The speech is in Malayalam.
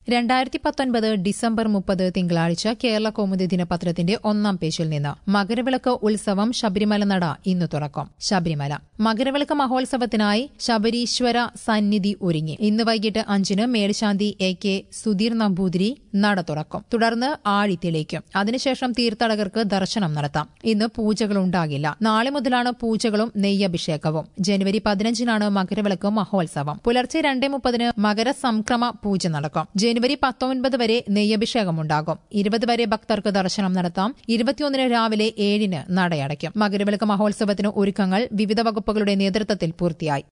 രണ്ടായിരത്തി പത്തൊൻപത് ഡിസംബർ മുപ്പത് തിങ്കളാഴ്ച കേരള കൗമുദി ദിനപത്രത്തിന്റെ ഒന്നാം പേജിൽ നിന്ന് മകരവിളക്ക് ഉത്സവം ശബരിമല നട ഇന്ന് തുറക്കും ശബരിമല മകരവിളക്ക് മഹോത്സവത്തിനായി ശബരീശ്വര സന്നിധി ഒരുങ്ങി ഇന്ന് വൈകിട്ട് അഞ്ചിന് മേൽശാന്തി എ കെ സുധീർ നമ്പൂതിരി നട തുറക്കും തുടർന്ന് ആഴി തെളിയിക്കും അതിനുശേഷം തീർത്ഥാടകർക്ക് ദർശനം നടത്താം ഇന്ന് പൂജകൾ ഉണ്ടാകില്ല നാളെ മുതലാണ് പൂജകളും നെയ്യഭിഷേകവും ജനുവരി പതിനഞ്ചിനാണ് മകരവിളക്ക് മഹോത്സവം പുലർച്ചെ രണ്ടേ മുപ്പതിന് മകരസംക്രമ പൂജ നടക്കും ജനുവരി പത്തൊൻപത് വരെ നെയ്യഭിഷേകമുണ്ടാകും ഇരുപത് വരെ ഭക്തർക്ക് ദർശനം നടത്താം ഇരുപത്തിയൊന്നിന് രാവിലെ ഏഴിന് നടയടയ്ക്കും മകരവിളക്ക് മഹോത്സവത്തിന് ഒരുക്കങ്ങൾ വിവിധ വകുപ്പുകളുടെ നേതൃത്വത്തിൽ പൂർത്തിയായി